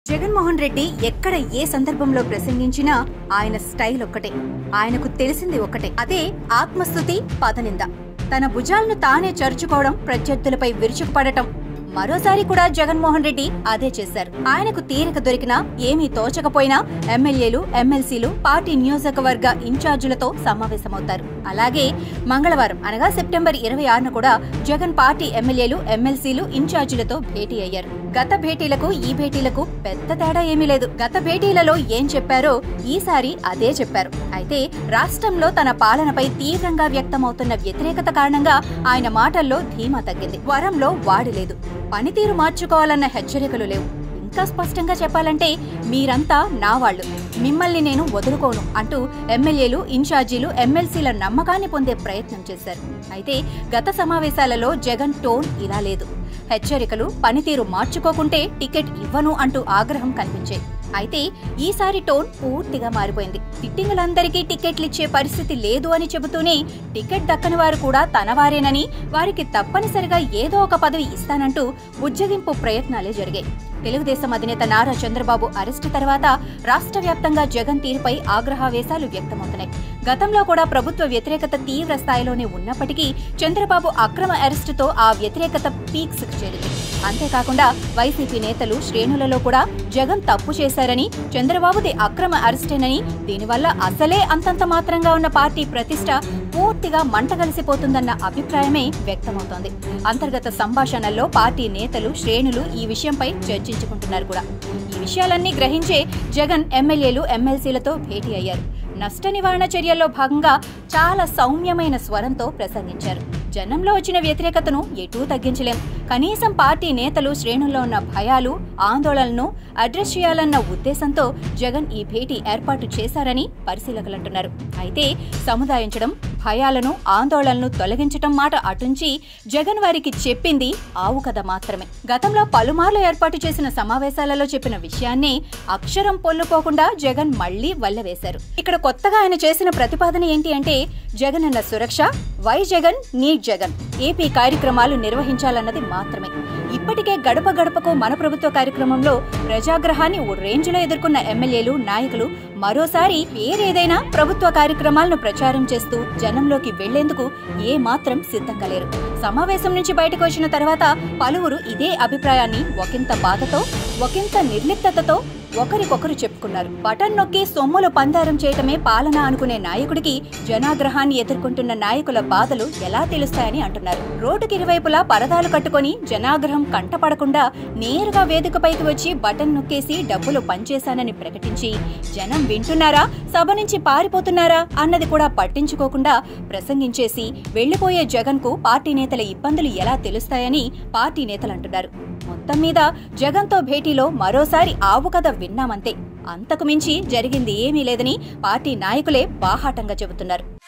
జగన్మోహన్ రెడ్డి ఎక్కడ ఏ సందర్భంలో ప్రసంగించినా ఆయన స్టైల్ ఒక్కటే ఆయనకు తెలిసింది ఒక్కటే అదే ఆత్మస్థుతి పదనింద తన భుజాలను తానే చరుచుకోవడం ప్రత్యర్థులపై విరుచుకుపడటం మరోసారి కూడా జగన్మోహన్ రెడ్డి అదే చేశారు ఆయనకు తీరిక దొరికినా ఏమీ తోచకపోయినా ఎమ్మెల్యేలు ఎమ్మెల్సీలు పార్టీ నియోజకవర్గ ఇన్ఛార్జీలతో సమావేశమవుతారు అలాగే మంగళవారం అనగా సెప్టెంబర్ ఇరవై ఆరున కూడా జగన్ పార్టీ ఎమ్మెల్యేలు ఎమ్మెల్సీలు ఇన్ఛార్జీలతో భేటీ అయ్యారు గత భేటీలకు ఈ భేటీలకు పెద్ద తేడా ఏమీ లేదు గత భేటీలలో ఏం చెప్పారో ఈసారి అదే చెప్పారు అయితే రాష్ట్రంలో తన పాలనపై తీవ్రంగా వ్యక్తమవుతున్న వ్యతిరేకత కారణంగా ఆయన మాటల్లో ధీమా తగ్గింది వరంలో వాడి లేదు పనితీరు మార్చుకోవాలన్న హెచ్చరికలు లేవు ఇంకా స్పష్టంగా చెప్పాలంటే మీరంతా నా వాళ్ళు మిమ్మల్ని నేను వదులుకోను అంటూ ఎమ్మెల్యేలు ఇన్ఛార్జీలు ఎమ్మెల్సీల నమ్మకాన్ని పొందే ప్రయత్నం చేశారు అయితే గత సమావేశాలలో జగన్ టోన్ ఇలా లేదు హెచ్చరికలు పనితీరు మార్చుకోకుంటే టికెట్ ఇవ్వను అంటూ ఆగ్రహం కనిపించాయి అయితే ఈసారి టోన్ పూర్తిగా మారిపోయింది సిట్టింగులందరికీ టికెట్లు ఇచ్చే పరిస్థితి లేదు అని చెబుతూనే టికెట్ దక్కని వారు కూడా తనవారేనని వారికి తప్పనిసరిగా ఏదో ఒక పదవి ఇస్తానంటూ ఉజ్జగింపు ప్రయత్నాలే జరిగాయి తెలుగుదేశం అధినేత నారా చంద్రబాబు అరెస్టు తర్వాత రాష్ట్ర వ్యాప్తంగా జగన్ తీరుపై ఆగ్రహావేశాలు వ్యక్తమవుతున్నాయి గతంలో కూడా ప్రభుత్వ వ్యతిరేకత తీవ్ర స్థాయిలోనే ఉన్నప్పటికీ చంద్రబాబు అక్రమ అరెస్టుతో ఆ వ్యతిరేకత పీక్స్ చేరింది అంతేకాకుండా వైసీపీ నేతలు శ్రేణులలో కూడా జగన్ తప్పు చేశారని చంద్రబాబుది అక్రమ అరెస్టేనని దీనివల్ల అసలే అంతంత మాత్రంగా ఉన్న పార్టీ ప్రతిష్ట పూర్తిగా మంటగలిసిపోతుందన్న అభిప్రాయమే వ్యక్తమవుతోంది అంతర్గత సంభాషణల్లో పార్టీ నేతలు శ్రేణులు ఈ విషయంపై చర్చించుకుంటున్నారు కూడా ఈ విషయాలన్నీ గ్రహించే జగన్ ఎమ్మెల్యేలు ఎమ్మెల్సీలతో భేటీ అయ్యారు నష్ట నివారణ చర్యల్లో భాగంగా చాలా సౌమ్యమైన స్వరంతో ప్రసంగించారు జనంలో వచ్చిన వ్యతిరేకతను ఎటూ తగ్గించలేం కనీసం పార్టీ నేతలు శ్రేణుల్లో ఉన్న భయాలు ఆందోళనను అడ్రస్ చేయాలన్న ఉద్దేశంతో జగన్ ఈ భేటీ ఏర్పాటు చేశారని పరిశీలకులంటున్నారు అయితే సముదాయించడం భయాలను ఆందోళనను తొలగించటం మాట అటుంచి జగన్ వారికి చెప్పింది ఆవు కథ మాత్రమే గతంలో పలుమార్లు ఏర్పాటు చేసిన సమావేశాలలో చెప్పిన విషయాన్ని అక్షరం పొల్లుకోకుండా జగన్ మళ్లీ వల్లవేశారు ఇక్కడ కొత్తగా ఆయన చేసిన ప్రతిపాదన ఏంటి అంటే జగన్ అన్న సురక్ష వై జగన్ నీ జగన్ ఏపీ కార్యక్రమాలు నిర్వహించాలన్నది మాత్రమే ఇప్పటికే గడప గడపకు మన ప్రభుత్వ కార్యక్రమంలో ప్రజాగ్రహాన్ని ఓ రేంజ్లో ఎదుర్కొన్న ఎమ్మెల్యేలు నాయకులు మరోసారి పేరేదైనా ప్రభుత్వ కార్యక్రమాలను ప్రచారం చేస్తూ జనంలోకి వెళ్లేందుకు ఏ మాత్రం సిద్ధంగా లేరు సమావేశం నుంచి బయటకు వచ్చిన తర్వాత పలువురు ఇదే అభిప్రాయాన్ని ఒకంత బాధతో ఒకంత నిర్లిప్తతతో ఒకరికొకరు చెప్పుకున్నారు బటన్ నొక్కి సొమ్ములు పందారం చేయటమే పాలన అనుకునే నాయకుడికి జనాగ్రహాన్ని ఎదుర్కొంటున్న నాయకుల బాధలు ఎలా తెలుస్తాయని అంటున్నారు రోడ్డుకి ఇరువైపులా పరదాలు కట్టుకొని జనాగ్రహం కంటపడకుండా నేరుగా వేదికపైకి వచ్చి బటన్ నొక్కేసి డబ్బులు పంచేశానని ప్రకటించి జనం వింటున్నారా సభ నుంచి పారిపోతున్నారా అన్నది కూడా పట్టించుకోకుండా ప్రసంగించేసి వెళ్లిపోయే జగన్ కు పార్టీ నేతల ఇబ్బందులు ఎలా తెలుస్తాయని పార్టీ నేతలు అంటున్నారు మొత్తం మీద జగన్తో భేటీలో మరోసారి ఆవు కథ విన్నామంతే అంతకు మించి జరిగింది ఏమీ లేదని పార్టీ నాయకులే బాహాటంగా చెబుతున్నారు